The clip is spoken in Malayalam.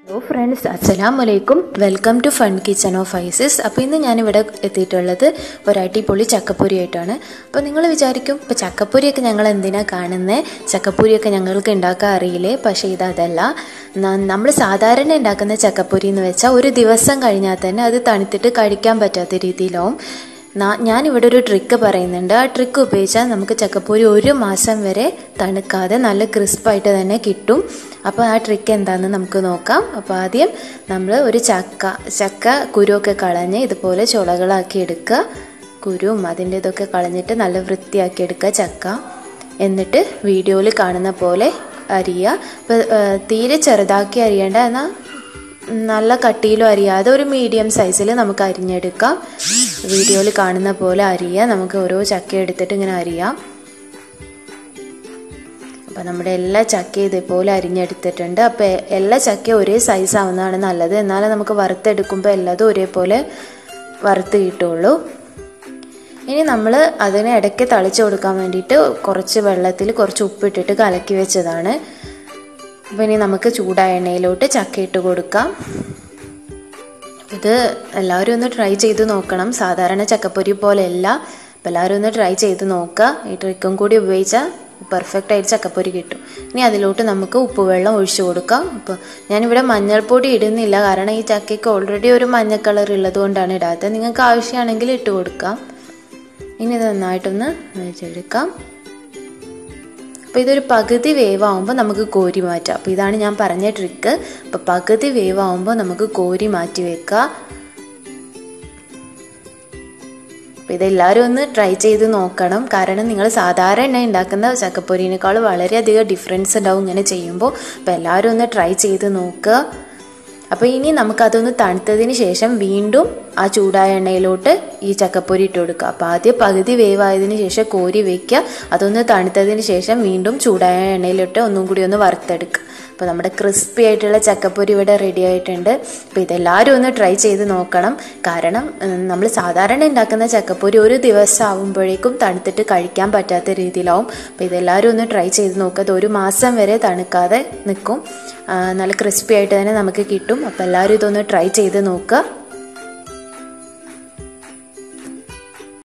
ഹലോ ഫ്രണ്ട്സ് അസ്സലാം വലൈക്കും welcome to fun kitchen of ഐസിസ് അപ്പോൾ ഇന്ന് ഞാനിവിടെ എത്തിയിട്ടുള്ളത് ഒരു അടിപൊളി ചക്കപ്പൊരി ആയിട്ടാണ് അപ്പോൾ നിങ്ങൾ വിചാരിക്കും ഇപ്പോൾ ചക്കപ്പൊരിയൊക്കെ ഞങ്ങൾ എന്തിനാണ് കാണുന്നത് ചക്കപ്പൊരിയൊക്കെ ഞങ്ങൾക്ക് ഉണ്ടാക്കാൻ അറിയില്ലേ പക്ഷേ ഇതല്ല നമ്മൾ സാധാരണ ഉണ്ടാക്കുന്ന ചക്കപ്പൊരി എന്ന് വെച്ചാൽ ഒരു ദിവസം കഴിഞ്ഞാൽ തന്നെ അത് തണുത്തിട്ട് കഴിക്കാൻ പറ്റാത്ത രീതിയിലാവും ഞാനിവിടെ ഒരു ട്രിക്ക് പറയുന്നുണ്ട് ആ ട്രിക്ക് ഉപയോഗിച്ചാൽ നമുക്ക് ചക്കപ്പൊരി ഒരു മാസം വരെ തണുക്കാതെ നല്ല ക്രിസ്പായിട്ട് തന്നെ കിട്ടും അപ്പോൾ ആ ട്രിക്ക് എന്താണെന്ന് നമുക്ക് നോക്കാം അപ്പോൾ ആദ്യം നമ്മൾ ഒരു ചക്ക ചക്ക കുരുവൊക്കെ കളഞ്ഞ് ഇതുപോലെ ചുളകളാക്കി എടുക്കുക കുരുവും അതിൻ്റെ ഇതൊക്കെ കളഞ്ഞിട്ട് നല്ല വൃത്തിയാക്കി എടുക്കുക ചക്ക എന്നിട്ട് വീഡിയോയിൽ കാണുന്ന പോലെ അരിയുക അപ്പോൾ തീരെ ചെറുതാക്കി അരിയേണ്ട എന്നാൽ നല്ല കട്ടിയിലും അരിയാതെ ഒരു മീഡിയം സൈസിൽ നമുക്ക് അരിഞ്ഞെടുക്കാം വീഡിയോയിൽ കാണുന്ന പോലെ അരിയാം നമുക്ക് ഓരോ ചക്ക എടുത്തിട്ട് ഇങ്ങനെ അരിയാം അപ്പോൾ നമ്മുടെ എല്ലാ ചക്കയും ഇതേപോലെ അരിഞ്ഞെടുത്തിട്ടുണ്ട് അപ്പോൾ എല്ലാ ചക്കയും ഒരേ സൈസ് ആവുന്നതാണ് നല്ലത് എന്നാലേ നമുക്ക് വറുത്തെടുക്കുമ്പോൾ എല്ലാതും ഒരേപോലെ വറുത്ത് കിട്ടുള്ളൂ ഇനി നമ്മൾ അതിനെ ഇടയ്ക്ക് തളിച്ചു കൊടുക്കാൻ വേണ്ടിയിട്ട് കുറച്ച് വെള്ളത്തിൽ കുറച്ച് ഉപ്പിട്ടിട്ട് കലക്കി വെച്ചതാണ് അപ്പോൾ ഇനി നമുക്ക് ചൂടായ എണ്ണയിലോട്ട് ചക്ക ഇട്ട് കൊടുക്കാം ഇത് എല്ലാവരും ഒന്ന് ട്രൈ ചെയ്ത് നോക്കണം സാധാരണ ചക്കപ്പൊരി പോലെയല്ല അപ്പോൾ എല്ലാവരും ഒന്ന് ട്രൈ ചെയ്ത് നോക്കുക ഈ ട്രിക്കും കൂടി ഉപയോഗിച്ചാൽ പെർഫെക്റ്റ് ആയിട്ട് ചക്കപ്പൊരി കിട്ടും ഇനി അതിലോട്ട് നമുക്ക് ഉപ്പുവെള്ളം ഒഴിച്ചു കൊടുക്കാം അപ്പോൾ ഞാനിവിടെ മഞ്ഞൾപ്പൊടി ഇടുന്നില്ല കാരണം ഈ ചക്കയ്ക്ക് ഓൾറെഡി ഒരു മഞ്ഞ കളർ ഉള്ളത് കൊണ്ടാണ് ഇടാത്തത് നിങ്ങൾക്ക് ആവശ്യമാണെങ്കിൽ ഇട്ട് കൊടുക്കാം ഇനി ഇത് നന്നായിട്ടൊന്ന് വെച്ചെടുക്കാം അപ്പോൾ ഇതൊരു പകുതി വേവാകുമ്പോൾ നമുക്ക് കോരി മാറ്റാം അപ്പോൾ ഇതാണ് ഞാൻ പറഞ്ഞ ട്രിക്ക് അപ്പോൾ പകുതി വേവാകുമ്പോൾ നമുക്ക് കോരി മാറ്റി വെക്കുക അപ്പോൾ ഇതെല്ലാവരും ഒന്ന് ട്രൈ ചെയ്ത് നോക്കണം കാരണം നിങ്ങൾ സാധാരണ ഉണ്ടാക്കുന്ന ചക്കപ്പൊരിനേക്കാൾ വളരെയധികം ഡിഫറൻസ് ഉണ്ടാവും ഇങ്ങനെ ചെയ്യുമ്പോൾ അപ്പോൾ എല്ലാവരും ഒന്ന് ട്രൈ ചെയ്ത് നോക്കുക അപ്പോൾ ഇനി നമുക്കതൊന്ന് തണുത്തതിന് ശേഷം വീണ്ടും ആ ചൂടായ എണ്ണയിലോട്ട് ഈ ചക്കപ്പൊരി ഇട്ട് കൊടുക്കുക അപ്പോൾ ആദ്യം പകുതി വേവായതിനു ശേഷം കോരി വയ്ക്കുക അതൊന്ന് തണുത്തതിന് ശേഷം വീണ്ടും ചൂടായ എണ്ണയിലിട്ട് ഒന്നും കൂടി ഒന്ന് വറുത്തെടുക്കുക അപ്പോൾ നമ്മുടെ ക്രിസ്പി ആയിട്ടുള്ള ചക്കപ്പൊരി ഇവിടെ റെഡി ആയിട്ടുണ്ട് അപ്പോൾ ഇതെല്ലാവരും ഒന്ന് ട്രൈ ചെയ്ത് നോക്കണം കാരണം നമ്മൾ സാധാരണ ഉണ്ടാക്കുന്ന ചക്കപ്പൊരി ഒരു ദിവസം ആകുമ്പോഴേക്കും തണുത്തിട്ട് കഴിക്കാൻ പറ്റാത്ത രീതിയിലാവും അപ്പോൾ ഇതെല്ലാവരും ഒന്ന് ട്രൈ ചെയ്ത് നോക്കുക അത് ഒരു മാസം വരെ തണുക്കാതെ നിൽക്കും നല്ല ക്രിസ്പി ആയിട്ട് തന്നെ നമുക്ക് കിട്ടും അപ്പോൾ എല്ലാവരും ഇതൊന്ന് ട്രൈ ചെയ്ത് നോക്കുക